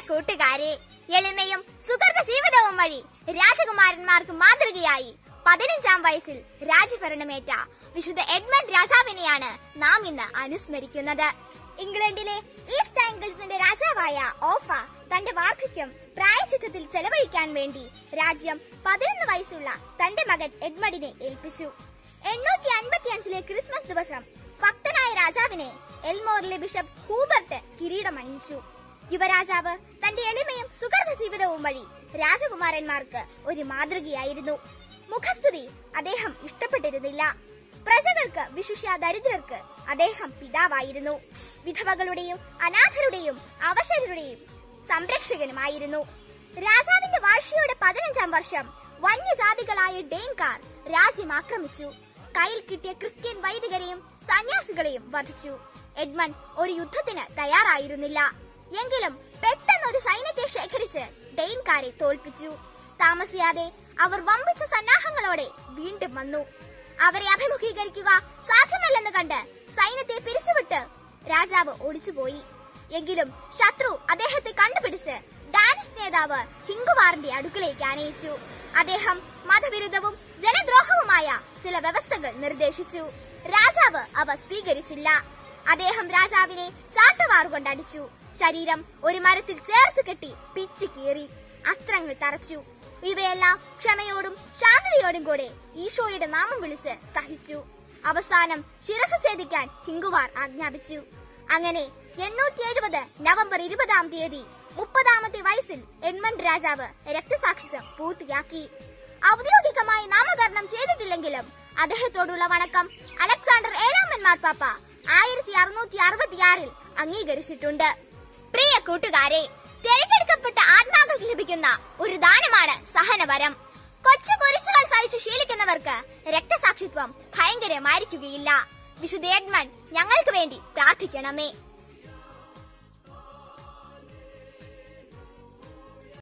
കൂട്ടുകാരെ എളിമയും സുഹൃത ജീവിതവും വഴി രാജകുമാരന്മാർക്ക് മാതൃകയായി പതിനഞ്ചാം വയസ്സിൽ രാജഭരണമേറ്റ വിശുദ്ധ എഡ്മണ്ട് രാജാവിനെയാണ് നാം ഇന്ന് അനുസ്മരിക്കുന്നത് ഇംഗ്ലണ്ടിലെ ഈസ്റ്റ് ആംഗിൾസിന്റെ രാജാവായ ഓഫ തന്റെ വാർദ്ധക്യം പ്രായശിദ്ധത്തിൽ ചെലവഴിക്കാൻ വേണ്ടി രാജ്യം പതിനൊന്ന് വയസ്സുള്ള തന്റെ മകൻ എഡ്മണ്ടിനെ ഏൽപ്പിച്ചു എണ്ണൂറ്റി അൻപത്തിയഞ്ചിലെ ക്രിസ്മസ് ദിവസം ഭക്തനായ രാജാവിനെ എൽമോറിലെ ബിഷപ്പ് ഹൂബർട്ട് കിരീടമണിയിച്ചു യുവരാജാവ് തന്റെ എളിമയും സുഗർഭ ജീവിതവും വഴി രാജകുമാരന്മാർക്ക് ഒരു മാതൃകയായിരുന്നു മുഖസ്തുതി അദ്ദേഹം ഇഷ്ടപ്പെട്ടിരുന്നില്ല പ്രജകൾക്ക് വിശിഷ്യ ദരിദ്രർക്ക് അദ്ദേഹം പിതാവായിരുന്നു വിധവകളുടെയും അനാഥരുടെയും അവശരുടെയും സംരക്ഷകനുമായിരുന്നു രാജാവിന്റെ വാഴ്ചയുടെ പതിനഞ്ചാം വർഷം വന്യജാതികളായ ഡേൻകാർ രാജ്യം ആക്രമിച്ചു കയ്യിൽ കിട്ടിയ ക്രിസ്ത്യൻ വൈദികരെയും സന്യാസികളെയും വധിച്ചു എഡ്മണ്ട് ഒരു യുദ്ധത്തിന് തയ്യാറായിരുന്നില്ല എങ്കിലും പെട്ടെന്ന് ഒരു സൈന്യത്തെ ശേഖരിച്ച് ഡെയിൻകാരെ തോൽപ്പിച്ചു താമസിയാതെ അവർ വമ്പിച്ച സന്നാഹങ്ങളോടെ വീണ്ടും വന്നു അവരെ അഭിമുഖീകരിക്കുക സാധ്യമല്ലെന്ന് കണ്ട് സൈന്യത്തെ പിരിച്ചുവിട്ട് രാജാവ് ഒളിച്ചുപോയി എങ്കിലും ശത്രു അദ്ദേഹത്തെ കണ്ടുപിടിച്ച് ഡാനിഷ് നേതാവ് ഹിങ്കുവാറിന്റെ അടുക്കലേക്ക് ആനയിച്ചു അദ്ദേഹം മതവിരുദ്ധവും ജനദ്രോഹവുമായ ചില വ്യവസ്ഥകൾ നിർദ്ദേശിച്ചു രാജാവ് അവ സ്വീകരിച്ചില്ല അദ്ദേഹം രാജാവിനെ ചാട്ടവാറുകൊണ്ട് അടിച്ചു ശരീരം ഒരു മരത്തിൽ ചേർത്ത് കെട്ടി പിച്ചു കീറി അസ്ത്രങ്ങൾ തറച്ചു ഇവയെല്ലാം ക്ഷമയോടും ശാന്തതയോടും കൂടെ ഈശോയുടെ നാമം വിളിച്ച് സഹിച്ചു അവസാനം ശിരസ് ഛേദിക്കാൻ ഹിങ്കുവാർ ആജ്ഞാപിച്ചു അങ്ങനെ എണ്ണൂറ്റി എഴുപത് നവംബർ ഇരുപതാം തീയതി മുപ്പതാമത്തെ വയസ്സിൽ എഡ്മണ്ട് രാജാവ് രക്തസാക്ഷിത്വം പൂർത്തിയാക്കി ഔദ്യോഗികമായി നാമകരണം ചെയ്തിട്ടില്ലെങ്കിലും അദ്ദേഹത്തോടുള്ള വണക്കം അലക്സാണ്ടർ ഏഴാമൻ മാർപ്പാപ്പ ആയിരത്തി അറുന്നൂറ്റി അറുപത്തിയാറിൽ അംഗീകരിച്ചിട്ടുണ്ട് പ്രിയ കൂട്ടുകാരെ തിരഞ്ഞെടുക്കപ്പെട്ട ആത്മാക്കൾക്ക് ലഭിക്കുന്ന ഒരു ദാനമാണ് സഹനവരം കൊച്ചു കുരിശുകൾ സഹിച്ച് ശീലിക്കുന്നവർക്ക് രക്തസാക്ഷിത്വം ഭയങ്കരമായിരിക്കുകയില്ല വിശുദ്ധ എഡ്മണ്ട് ഞങ്ങൾക്ക് വേണ്ടി പ്രാർത്ഥിക്കണമേ